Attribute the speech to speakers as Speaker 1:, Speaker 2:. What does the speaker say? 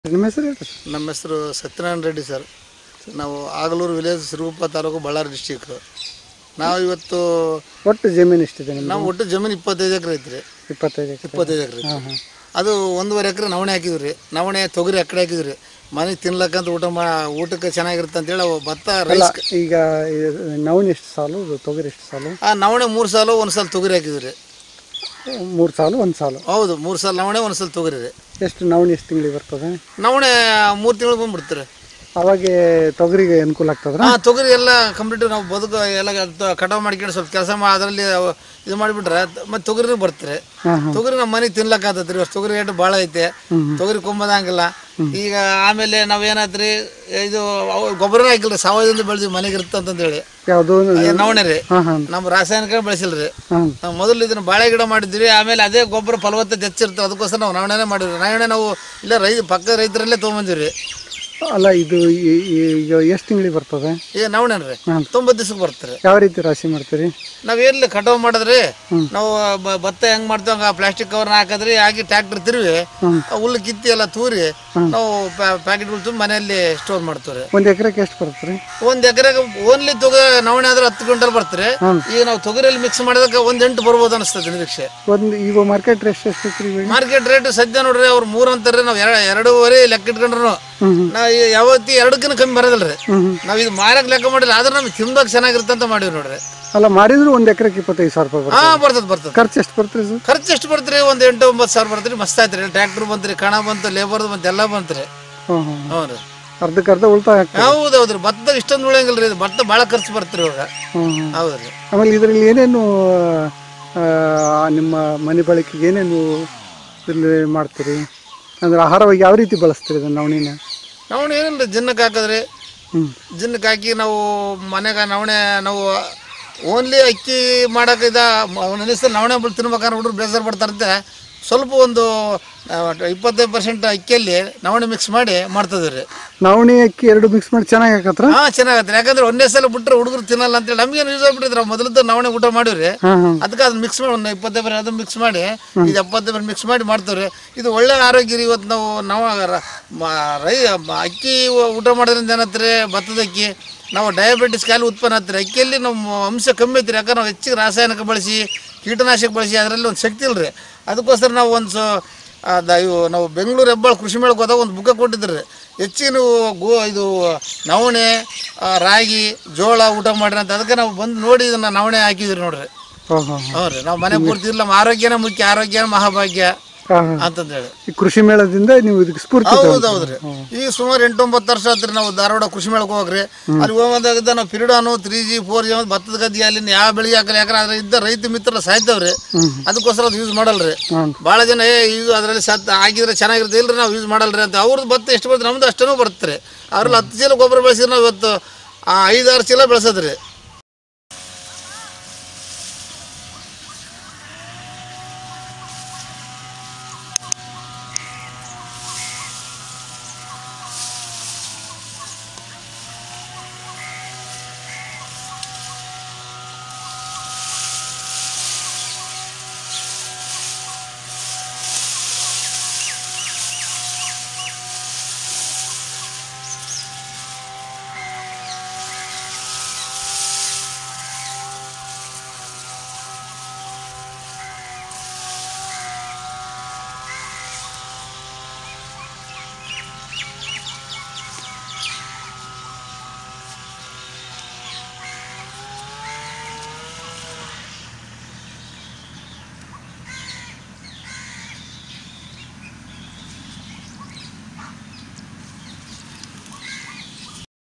Speaker 1: ನಿಮ್ಮ ಹೆಸರು ಹೇಳ್ರಿ
Speaker 2: ನಮ್ಮ ಹೆಸರು ಸತ್ಯನಾರಾಯಣ ರೆಡ್ಡಿ ಸರ್ ನಾವು ಆಗಲೂರು ವಿಲೇಜ್ ಸಿರುಗುಪ್ಪ ತಾಲೂಕು ಬಳ್ಳಾರಿ ಡಿಸ್ಟಿಕ್ ನಾವು ಇವತ್ತು
Speaker 1: ಒಟ್ಟು ಜಮೀನು ಎಷ್ಟಿದೆ ನಿಮ್ದು
Speaker 2: ನಾವು ಒಟ್ಟು ಜಮೀನು ಇಪ್ಪತ್ತೈದು ಎಕರೆ ಐತ್ರಿ
Speaker 1: ಇಪ್ಪತ್ತೈದು ಎಕರೆ
Speaker 2: ಇಪ್ಪತ್ತೈದು ಎಕರೆ
Speaker 1: ಹಾಂ ಹಾಂ
Speaker 2: ಅದು ಒಂದೂವರೆ ಎಕರೆ ನವಣೆ ಹಾಕಿದ್ವಿ ರೀ ನವಣೆ ತೊಗರಿ ಆ ಕಡೆ ಹಾಕಿದ್ವಿ ಮನೆಗೆ ತಿನ್ಲಕ್ಕಂತ ಊಟ ಮಾ ಊಟಕ್ಕೆ ಚೆನ್ನಾಗಿರುತ್ತೆ ಅಂತೇಳಿ ಅವು ಭತ್ತ
Speaker 1: ಅಲ್ಲ
Speaker 2: ರೈಸ್
Speaker 1: ಈಗ ನವಣೆ ಎಷ್ಟು ಸಾಲು ಇದು ತೊಗರಿ ಎಷ್ಟು ಸಾಲು
Speaker 2: ಆ ನವಣೆ ಮೂರು ಸಾಲು ಒಂದು ಸಲ ತೊಗರಿ ಹಾಕಿದ್ವಿ ರೀ
Speaker 1: ಮೂರು ಸಾಲು ಒಂದು ಸಾಲು
Speaker 2: ಹೌದು ಮೂರು ಸಲ ನವಣೆ ಒಂದು ಸಲ ತೊಗರಿ ರೀ
Speaker 1: ಎಷ್ಟು ನವಣೆ ಎಷ್ಟು ತಿಂಗಳಿಗೆ ಬರ್ತದೆ
Speaker 2: ನವಣೆ ಮೂರು ತಿಂಗಳು ಬಂದ್ಬಿಡ್ತಾರೆ
Speaker 1: ಅವಾಗೆ ತೊಗರಿಗೆ ಅನುಕೂಲ ಆಗ್ತದ್ರ
Speaker 2: ಹಾಂ ತೊಗರಿ ಎಲ್ಲ ಕಂಪ್ಲೀಟ್ ನಾವು ಬದುಕು ಎಲ್ಲ ತ- ಕಟಾವು ಮಾಡ್ಕೊಂಡು ಸ್ವಲ್ಪ ಕೆಲಸ ಮಾ ಅದರಲ್ಲಿ ಇದು ಮಾಡಿಬಿಟ್ರೆ ಮತ್ತೆ ತೊಗರಿನೂ ಬರ್ತಾರೆ
Speaker 1: ಹಾಂ ಹಾಂ
Speaker 2: ತೊಗರಿ ನಮ್ಮ ಮನೆಗೆ ತಿನ್ಲಕ್ಕಾಗತ್ತೆ ರೀ ತೊಗರಿ ರೇಟ್ ಭಾಳ ಐತೆ ತೊಗರಿ ಕೊಂಬದಂಗಿಲ್ಲ ಈಗ ಆಮೇಲೆ ನಾವೇನಾತ್ರಿ ಇದು ಅವು ಗೊಬ್ಬರ ಹಾಕಿಲ್ಲ ಸಾವಯವದಿಂದ ಬೆಳೆದ್ವಿ ಮನೆಗೆ ಇರುತ್ತೆ ಅಂತಂದೇಳಿ
Speaker 1: ಯಾವುದು
Speaker 2: ನವಣೆ ರೀ
Speaker 1: ಹಾಂ ಹಾಂ
Speaker 2: ನಮ್ಮ ರಾಸಾಯನಿಕ ಬೆಳೆಸಿಲ್ರಿ
Speaker 1: ಹಾಂ
Speaker 2: ನಾವು ಮೊದಲು ಇದನ್ನ ಬಾಳೆ ಗಿಡ ಮಾಡಿದ್ವಿ ಆಮೇಲೆ ಅದೇ ಗೊಬ್ಬರ ಫಲವತ್ತತೆ ಹೆಚ್ಚಿರ್ತದೆ ಅದಕ್ಕೋಸ್ಕರ ನಾವು ನವಣೆನೇ ಮಾಡಿದ್ವಿ ನವಣೆ ನಾವು ಇಲ್ಲ ರೈ ಪಕ್ಕ ರೈತರಲ್ಲೇ ತೊಗೊಂಬಂದಿವ್ರಿ
Speaker 1: ಅಲ್ಲ ಇದು ಈ- ಈ- ಈಗ ಎಷ್ಟು ತಿಂಗಳಿಗೆ ಬರ್ತದೆ
Speaker 2: ಈಗ ನವಣೆ ರೀ
Speaker 1: ಹಾಂ.
Speaker 2: ತೊಂಬತ್ತು ದಿವ್ಸಕ್ಕೆ ಬರ್ತಾರೆ
Speaker 1: ಯಾವ ರೀತಿ ರಾಶಿ ಮಾಡ್ತೀರಿ
Speaker 2: ನಾವ್ ಎಲ್ಲಿ ಕಟಾವ್ ಮಾಡಿದ್ರಿ ನಾವು ಬ- ಭತ್ತ ಹೆಂಗ್ ಮಾಡ್ತೀವಿ ಹಂಗ ಪ್ಲಾಸ್ಟಿಕ್ ಕವರ್ನ ಹಾಕಿದ್ರಿ ಹಾಕಿ ಟ್ರ್ಯಾಕ್ಟರ್ ತಿರುವಿ ಆ ಹುಲ್ಲು ಕಿತ್ತಿ ಎಲ್ಲ ತೂರಿ ನಾವು ಪ್ಯಾಕೆಟ್ಗಳು ತುಂಬ ಮನೆಯಲ್ಲಿ ಸ್ಟೋರ್ ಮಾಡ್ತೀವಿ
Speaker 1: ಒಂದು ಎಕರೆಗೆ ಎಷ್ಟು ಬರುತ್ತೆ ರೀ
Speaker 2: ಒಂದ್ ಎಕರೆಗೆ ಓನ್ಲಿ ತೊಗ ನವಣೆ ಆದ್ರೆ ಹತ್ತು ಕ್ವಿಂಟಲ್ ಬರ್ತಾರೆ ಈಗ ನಾವು ತೊಗರಿಯಲ್ಲಿ ಮಿಕ್ಸ್ ಮಾಡಿದಾಗ ಒಂದ್ ಎಂಟು ಬರ್ಬೋದು ಅನಿಸ್ತದೆ ನಿರೀಕ್ಷೆ
Speaker 1: ಒಂದು ಈಗ ಮಾರ್ಕೆಟ್ ರೇಟ್ ಎಷ್ಟು ಐತ್ರಿ ಇವಾಗ
Speaker 2: ಮಾರ್ಕೆಟ್ ರೇಟ್ ಸದ್ಯ ನೋಡ್ರಿ ಅವ್ರು ಮೂರ್ ಅಂತಾರ್ರಿ ನಾವು ಎರಡು ಎರಡೂವರೆ ಲೆಕ್ಕ ಇಟ್ಕೊಂಡ್ರು ನಾವು ಯಾವತ್ತಿ ಎರಡಕ್ಕಿಂತ ಕಮ್ಮಿ ಬರೋದಿಲ್ರಿ ನಾವ್ ಇದು ಮಾರಕ್ ಲೆಕ್ಕ ಮಾಡಿಲ್ಲ ಆದ್ರೆ ನಮ್ಗೆ ತಿಂದಾಗ ಚೆನ್ನಾಗಿರುತ್ತೆ ಅಂತ ಮಾಡಿವಿ ನೋಡ್ರಿ
Speaker 1: ಅಲ್ಲ ಮಾಡಿದ್ರು ಒಂದು ಎಕರೆಗೆ ಇಪ್ಪತ್ತೈದು ಸಾವಿರ ರೂಪಾಯಿ
Speaker 2: ಹಾ
Speaker 1: ಬರ್ತದೆ
Speaker 2: ಬರ್ತದ ಬರ್ತದ
Speaker 1: ಖರ್ಚು ಎಷ್ಟು ಬರ್ತದೆ ಸರ್
Speaker 2: ಖರ್ಚು ಎಷ್ಟು ಬರ್ತೀರಿ ಒಂದು ಎಂಟು ಒಂಬತ್ತು ಸಾವಿರ ಬರ್ತೀರಿ ಮಸ್ತ್ ಆಯ್ತು ರೀ ಟ್ರ್ಯಾಕ್ಟರ್ ಬಂತ್ರಿ ಕಣ ಬಂತು ಲೇಬರ್ದು ಬಂತು ಎಲ್ಲ ಬಂತ್ರಿ
Speaker 1: ಹಾಂ ಹಾಂ
Speaker 2: ಹ್ಞೂ ರೀ
Speaker 1: ಅರ್ಧಕ್ಕೆ ಅರ್ಧ ಉಳಿತಾಯ ಆಗ್ತದೆ
Speaker 2: ಹೌದು ಹೌದ್ರಿ ಭತ್ತ ಇಷ್ಟೊಂದು ಉಳಿಯಂಗಿಲ್ಲ ರೀ ಇದು ಭತ್ತ ಭಾಳ ಖರ್ಚು ಬರ್ತೀರಿ ಇವಾಗ
Speaker 1: ಹ್ಞೂ ಹ್ಞೂ
Speaker 2: ಹೌದು ರೀ
Speaker 1: ಆಮೇಲೆ ಇದರಲ್ಲಿ ಏನೇನು ಆ, ನಿಮ್ಮ ಮನೆ ಬಳಕೆಗೆ ಏನೇನು ಇಲ್ಲಿ ಮಾಡ್ತೀರಿ ಅಂದ್ರೆ ಆಹಾರವಾಗಿ ಯಾವ ರೀತಿ ಬಳಸ್ತೀರಿ ಇದನ್ನು ನವಣಿನ
Speaker 2: ನವಣೆ ಏನಿಲ್ಲ ಜಿನ್ನಕ್ಕೆ ಹಾಕಿದ್ರಿ
Speaker 1: ಹ್ಞೂ
Speaker 2: ಜಿನ್ನಕ್ಕೆ ಹಾಕಿ ನಾವು ಮನೆಗೆ ನವಣೆ ನಾವು ಓನ್ಲಿ ಅಕ್ಕಿ ಮಾಡಕ್ಕೆ ಇದ ನೆನೆಸ್ತಾರೆ ನವಣೆ ಬಿಟ್ಟು ತಿನ್ಬೇಕಾದ್ರೆ ಹುಡುಗರು ಬೇಜಾರು ಪಡ್ತಾರಂತೆ ಸ್ವಲ್ಪ ಒಂದು ಆ, ಇಪ್ಪತ್ತೈದು ಪರ್ಸೆಂಟ್ ಅಕ್ಕಿಯಲ್ಲಿ ನವಣೆ ಮಿಕ್ಸ್ ಮಾಡಿ ಮಾಡ್ತಿದ್ವಿ ರೀ
Speaker 1: ನವಣಿ ಅಕ್ಕಿ ಎರಡು ಮಿಕ್ಸ್ ಮಾಡಿ ಚೆನ್ನಾಗಿ ಹಾಕತ್ರ
Speaker 2: ಹಾ ಚೆನ್ನಾಗತ್ತೆ ಯಾಕಂದ್ರೆ ಒಂದೇ ಸಲ ಬಿಟ್ರೆ ಹುಡುಗರು ತಿನ್ನಲ್ಲ ಅಂತೇಳಿ ನಮ್ಗೇನು ಯೂಸ್ ಆಗ್ಬಿಟ್ಟಿದ್ರೆ ನಾವು ಮೊದಲದ್ದು ನವಣೆ ಊಟ ಮಾಡಿವ್ರಿ
Speaker 1: ಹಾಂ ಹಾಂ
Speaker 2: ಅದಕ್ಕೆ ಅದನ್ನ ಮಿಕ್ಸ್ ಮಾಡಿ ಒಂದು ಇಪ್ಪತ್ತೈದು ಬರ ಅದನ್ನ ಮಿಕ್ಸ್ ಮಾಡಿ ಇದು ಎಪ್ಪತ್ತೈದು ಬರ ಮಿಕ್ಸ್ ಮಾಡಿ ಮಾಡ್ತೀವ್ರಿ ಇದು ಒಳ್ಳೆ ಆರೋಗ್ಯ ರೀ ಇವತ್ತು ನಾವು ನಾವು ರ- ಮ- ರೈ ಮ- ಅಕ್ಕಿ ಊಟ ಮಾಡೋದ್ರಿಂದ ಏನತ್ರಿ ಭತ್ತದ ಅಕ್ಕಿ ನಾವು ಡಯಾಬಿಟಿಸ್ ಕಾಯಿಲೆ ಉತ್ಪನ್ನ ಆಗ್ತೀರಿ ಅಕ್ಕಿಯಲ್ಲಿ ನಮ್ಮ ಅಂಶ ಕಮ್ಮಿ ಐತ್ರಿ ಯಾಕಂದ್ರೆ ನಾವು ಹೆಚ್ಚಿಗೆ ರಾಸಾಯನಿಕ ಬಳಸಿ ಕೀಟನಾಶಕ ಬಳಸಿ ಅದರಲ್ಲಿ ಒಂದು ಶಕ್ತಿ ಇಲ್ರಿ ಅದಕ್ಕೋಸ್ಕರ ನಾವು ಒಂದು ಸೊ ಅದ ಇವು ನಾವು ಬೆಂಗಳೂರು ಹೆಬ್ಬಾಳು ಕೃಷಿ ಮೇಳಕ್ಕೆ ಹೋದಾಗ ಒಂದು ಬುಕ್ಕ ಕೊಟ್ಟಿದ್ರಿ ಹೆಚ್ಚಿಗೆ ನೀವು ಗೋ ಇದು ನವಣೆ ಆ, ರಾಗಿ ಜೋಳ ಊಟ ಮಾಡ್ರಿ ಅಂತ ಅದಕ್ಕೆ ನಾವು ಬಂದು ನೋಡಿ ಇದನ್ನ ನವಣೆ ಹಾಕಿದ್ರಿ ನೋಡ್ರಿ
Speaker 1: ಹಾಂ ಹಾಂ
Speaker 2: ಹ್ಞೂ ರೀ ನಾವು ಮನೆ ಪೂರ್ತಿ ಇಲ್ಲ ನಮ್ಮ ಆರೋಗ್ಯನೇ ಮುಖ್ಯ ಆರೋಗ್ಯನೇ ಮಹಾಭಾಗ್ಯ
Speaker 1: ಹಾಂ ಹಾಂ
Speaker 2: ಅಂತಂದೇಳಿ
Speaker 1: ಈ ಕೃಷಿ ಮೇಳದಿಂದ ನೀವು ಇದಕ್ಕೆ ಸ್ಫೂರ್ತಿ
Speaker 2: ಹೌದು ಹೌದ್ರಿ ಈಗ ಸುಮಾರು ಎಂಟು ಒಂಬತ್ತು ವರ್ಷ ಆತ್ರಿ ನಾವು ಧಾರವಾಡ ಕೃಷಿ ಮೇಳಕ್ಕೆ ಹೋಗ್ರಿ ಅಲ್ಲಿ ಹೋಗೋದಾಗ ನಾವು ಪಿರಿಡಾನು ತ್ರೀ ಜಿ ಫೋರ್ ಜಿ ಭತ್ತದ ಗದ್ದೆ ಅಲ್ಲಿ ಯಾವ ಬೆಳೆ ಹಾಕಲಿ ಯಾಕಂದ್ರೆ ಅದ್ರ ಇದ್ದ ರೈತ ಮಿತ್ರ ಸಾಯ್ತವ್ರಿ ಅದಕ್ಕೋಸ್ಕರ ಅದು ಯೂಸ್ ಮಾಡಲ್ರಿ
Speaker 1: ಹ್ಮ್.
Speaker 2: ಭಾಳ ಜನ ಏ ಇದು ಅದರಲ್ಲಿ ಸತ್ ಹಾಕಿದ್ರೆ ಚೆನ್ನಾಗಿರುತ್ತೆ ಇಲ್ರಿ ನಾವು ಯೂಸ್ ಮಾಡಲ್ರಿ ಅಂತ ಅವ್ರದ್ದು ಭತ್ತ ಎಷ್ಟು ಬರ್ತದೆ ನಮ್ದು ಅಷ್ಟೂ ಬರುತ್ತೆ ಅವ್ರಲ್ಲಿ ಹತ್ತು ಚೀಲ ಗೊಬ್ಬರ ಬೆಳೆಸಿದ್ರೆ ನಾವು ಇವತ್ತು ಆ, ಐದಾರು ಚೀಲ ಬೆಳೆಸೋದ್ರಿ